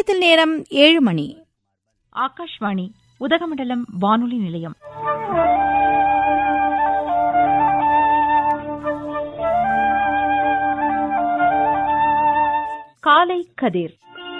நிலையத்தில் நேரம் ஏழு மணி ஆகாஷ்வாணி உதகமண்டலம் வானொலி நிலையம் காலை கதிர்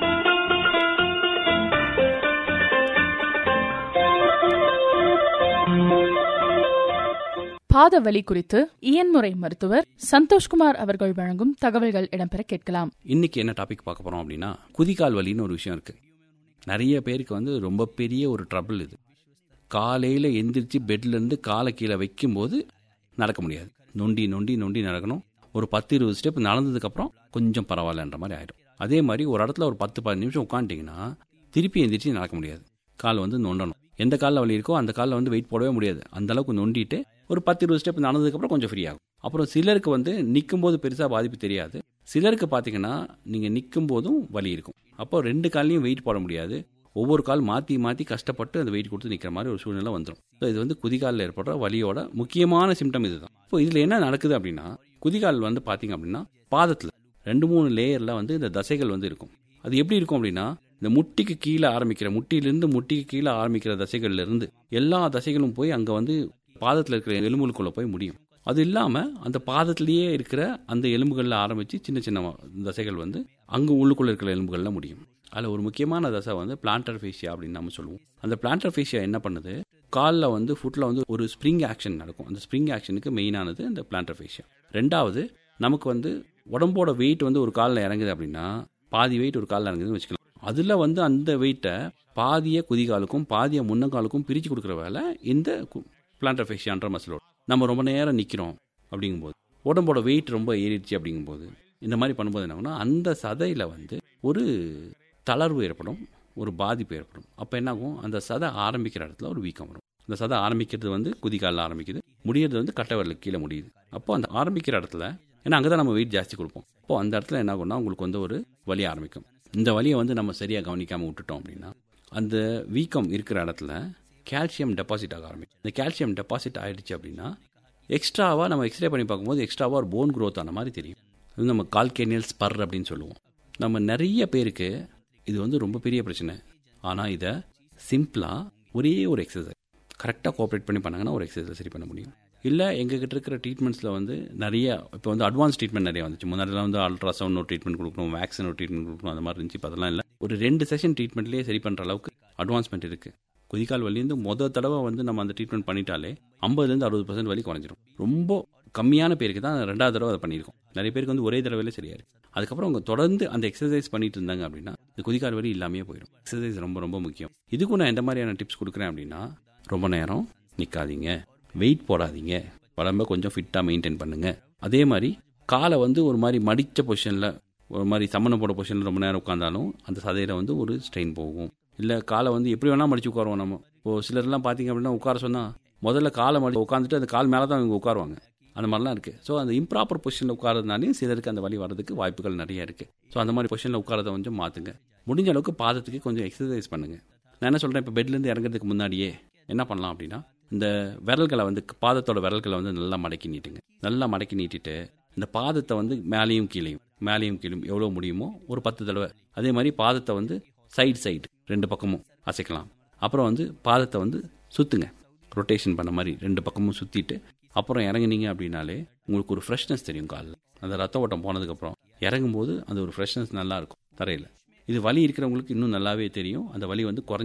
பாத வலி குறித்து இயன்முறை மருத்துவர் சந்தோஷ்குமார் அவர்கள் வழங்கும் தகவல்கள் இடம்பெற கேட்கலாம் இன்னைக்கு என்ன டாபிக் பார்க்க போறோம் அப்படின்னா குதிகால் வலின்னு ஒரு விஷயம் இருக்கு நிறைய பேருக்கு வந்து ரொம்ப பெரிய ஒரு ட்ரபிள் இது காலையில் எந்திரிச்சு பெட்ல இருந்து காலை கீழே வைக்கும்போது நடக்க முடியாது நொண்டி நொண்டி நொண்டி நடக்கணும் ஒரு பத்து இருபது ஸ்டெப் நடந்ததுக்கப்புறம் கொஞ்சம் பரவாயில்லன்ற மாதிரி ஆயிடும் அதே மாதிரி ஒரு இடத்துல ஒரு பத்து பதினஞ்சு நிமிஷம் உட்காந்துட்டிங்கன்னா திருப்பி எந்திரிச்சு நடக்க முடியாது கால் வந்து நொண்டணும் எந்த காலில் வலி இருக்கோ அந்த காலில் வந்து வெயிட் போடவே முடியாது அந்த அளவுக்கு நொண்டிட்டு ஒரு பத்து இருபது ஸ்டெப் நடந்ததுக்கப்புறம் கொஞ்சம் ஃப்ரீ ஆகும் அப்புறம் சிலருக்கு வந்து நிற்கும் போது பெருசாக பாதிப்பு தெரியாது சிலருக்கு பார்த்தீங்கன்னா நீங்கள் நிற்கும் போதும் வலி இருக்கும் அப்போ ரெண்டு கால்லையும் வெயிட் போட முடியாது ஒவ்வொரு கால் மாற்றி மாற்றி கஷ்டப்பட்டு அந்த வெயிட் கொடுத்து நிற்கிற மாதிரி ஒரு சூழ்நிலை வந்துடும் ஸோ இது வந்து குதிகாலில் ஏற்படுற வலியோட முக்கியமான சிம்டம் இதுதான் இப்போ இதில் என்ன நடக்குது அப்படின்னா குதிகால் வந்து பார்த்தீங்க அப்படின்னா பாதத்தில் ரெண்டு மூணு லேயரில் வந்து இந்த தசைகள் வந்து இருக்கும் அது எப்படி இருக்கும் அப்படின்னா இந்த முட்டிக்கு கீழே ஆரம்பிக்கிற முட்டியிலிருந்து முட்டிக்கு கீழே ஆரம்பிக்கிற தசைகள்ல இருந்து எல்லா தசைகளும் போய் அங்கே வந்து பாதத்தில் இருக்கிற எலும்புகளுக்குள்ள போய் முடியும் அது இல்லாமல் அந்த பாதத்திலேயே இருக்கிற அந்த எலும்புகளில் ஆரம்பித்து சின்ன சின்ன தசைகள் வந்து அங்கே உள்ளுக்குள்ளே இருக்கிற எலும்புகளில் முடியும் அதில் ஒரு முக்கியமான தசை வந்து பிளான்டர் ஃபேஷியா அப்படின்னு நம்ம சொல்லுவோம் அந்த பிளான்டர் ஃபேஷியா என்ன பண்ணுது காலில் வந்து ஃபுட்டில் வந்து ஒரு ஸ்ப்ரிங் ஆக்ஷன் நடக்கும் அந்த ஸ்ப்ரிங் ஆக்ஷனுக்கு மெயினானது இந்த பிளான்டர் ஃபேஷியா ரெண்டாவது நமக்கு வந்து உடம்போட வெயிட் வந்து ஒரு காலில் இறங்குது அப்படின்னா பாதி வெயிட் ஒரு காலில் இறங்குதுன்னு வச்சுக்கலாம் அதில் வந்து அந்த வெயிட்டை பாதிய குதிகாலுக்கும் பாதிய முன்னங்காலுக்கும் பிரித்து கொடுக்குற வேலை இந்த பிளான்டர் ஃபேஷியான்ற மசிலோட நம்ம ரொம்ப நேரம் நிற்கிறோம் அப்படிங்கும்போது உடம்போட வெயிட் ரொம்ப ஏறிடுச்சு அப்படிங்கும்போது இந்த மாதிரி பண்ணும்போது என்ன ஆகும்னா அந்த சதையில் வந்து ஒரு தளர்வு ஏற்படும் ஒரு பாதிப்பு ஏற்படும் அப்போ என்ன ஆகும் அந்த சதை ஆரம்பிக்கிற இடத்துல ஒரு வீக்கம் வரும் அந்த சதை ஆரம்பிக்கிறது வந்து குதிகாலில் ஆரம்பிக்குது முடியறது வந்து கட்டை விரலுக்கு கீழே முடியுது அப்போ அந்த ஆரம்பிக்கிற இடத்துல ஏன்னா அங்கே தான் நம்ம வெயிட் ஜாஸ்தி கொடுப்போம் அப்போ அந்த இடத்துல என்ன ஆகும்னா உங்களுக்கு வந்து ஒரு வலி ஆரம்பிக்கும் இந்த வலியை வந்து நம்ம சரியாக கவனிக்காமல் விட்டுட்டோம் அப்படின்னா அந்த வீக்கம் இருக்கிற இடத்துல கால்சியம் டெபாசிட் ஆக ஆரம்பிக்கும் இந்த கால்சியம் டெபாசிட் ஆகிடுச்சு அப்படின்னா எக்ஸ்ட்ராவாக நம்ம எக்ஸ்ரே பண்ணி பார்க்கும்போது எக்ஸ்ட்ராவாக ஒரு போன் க்ரோத் ஆன மாதிரி தெரியும் அது நம்ம கால்கேனியல் ஸ்பர் அப்படின்னு சொல்லுவோம் நம்ம நிறைய பேருக்கு இது வந்து ரொம்ப பெரிய பிரச்சனை ஆனால் இதை சிம்பிளாக ஒரே ஒரு எக்ஸசைஸ் கரெக்டாக கோஆப்ரேட் பண்ணி பண்ணாங்கன்னா ஒரு எக்ஸசைஸ் சரி பண்ண முடியும் இல்லை எங்ககிட்ட இருக்கிற ட்ரீட்மெண்ட்ஸில் வந்து நிறைய இப்போ வந்து அட்வான்ஸ் ட்ரீட்மெண்ட் நிறைய வந்துச்சு முன்னாடிலாம் வந்து அல்ட்ராசவுண்ட் ஒரு ட்ரீட்மெண்ட் கொடுக்கணும் வேக்சின் ஒரு ட்ரீட்மெண்ட் கொடுக்கணும் அந்த மாதிரி இருந்துச்சு இப்போ அதெல்லாம் இல்லை ஒரு ரெண்டு செஷன் ட்ரீட்மெண்ட்லேயே சரி பண்ணுற அளவுக்கு அட்வான்ஸ்மெண்ட் இருக்குது குதிகால் வலிந்து மொதல் தடவை வந்து நம்ம அந்த ட்ரீட்மெண்ட் பண்ணிட்டாலே ஐம்பதுலேருந்து அறுபது பர்சன்ட் வலி குறைஞ்சிரும் ரொம்ப கம்மியான பேருக்கு தான் ரெண்டாவது தடவை அதை பண்ணியிருக்கோம் நிறைய பேருக்கு வந்து ஒரே தடவையிலே சரியாரு அதுக்கப்புறம் அவங்க தொடர்ந்து அந்த எக்ஸசைஸ் பண்ணிட்டு இருந்தாங்க அப்படின்னா இந்த குதிகால் வலி இல்லாமே போயிடும் எக்ஸசைஸ் ரொம்ப ரொம்ப முக்கியம் இதுக்கும் நான் எந்த மாதிரியான டிப்ஸ் கொடுக்குறேன் அப்படின்னா ரொம்ப நேரம் நிற்காதீங்க வெயிட் போடாதீங்க உடம்ப கொஞ்சம் ஃபிட்டாக மெயின்டைன் பண்ணுங்க அதே மாதிரி காலை வந்து ஒரு மாதிரி மடித்த பொசிஷனில் ஒரு மாதிரி சம்மணம் போட பொசிஷனில் ரொம்ப நேரம் உட்காந்தாலும் அந்த சதையில் வந்து ஒரு ஸ்ட்ரெயின் போகும் இல்லை காலை வந்து எப்படி வேணால் மடிச்சு உட்காருவோம் நம்ம இப்போ சிலர்லாம் பார்த்தீங்க அப்படின்னா உட்கார சொன்னால் முதல்ல காலை மடி உட்காந்துட்டு அந்த கால் மேலே தான் இவங்க உட்காருவாங்க அந்த மாதிரிலாம் இருக்குது ஸோ அந்த இம்ப்ராப்பர் பொசிஷனில் உட்காரதுனாலையும் சிலருக்கு அந்த வலி வர்றதுக்கு வாய்ப்புகள் நிறைய இருக்குது ஸோ அந்த மாதிரி பொசிஷனில் உட்காரதை கொஞ்சம் மாற்றுங்க முடிஞ்ச அளவுக்கு பாதத்துக்கு கொஞ்சம் எக்ஸசைஸ் பண்ணுங்கள் நான் என்ன சொல்கிறேன் இப்போ பெட்லேருந்து இறங்குறதுக்கு முன்னாடியே என்ன பண்ணலாம் அப்படின்னா இந்த விரல்களை வந்து பாதத்தோட விரல்களை வந்து நல்லா மடக்கி நீட்டுங்க நல்லா மடக்கி நீட்டிட்டு இந்த பாதத்தை வந்து மேலேயும் கீழேயும் மேலேயும் கீழேயும் எவ்வளோ முடியுமோ ஒரு பத்து தடவை அதே மாதிரி பாதத்தை வந்து சைடு சைடு ரெண்டு பக்கமும் அசைக்கலாம் அப்புறம் வந்து பாதத்தை வந்து சுற்றுங்க ரொட்டேஷன் பண்ண மாதிரி ரெண்டு பக்கமும் சுற்றிட்டு அப்புறம் இறங்குனீங்க அப்படின்னாலே உங்களுக்கு ஒரு ஃப்ரெஷ்னஸ் தெரியும் காலில் அந்த ரத்த ஓட்டம் போனதுக்கப்புறம் இறங்கும்போது அந்த ஒரு ஃப்ரெஷ்னஸ் நல்லா இருக்கும் தரையில் இது வலி இருக்கிறவங்களுக்கு இன்னும் நல்லாவே தெரியும் அந்த வலி வந்து குறைஞ்சி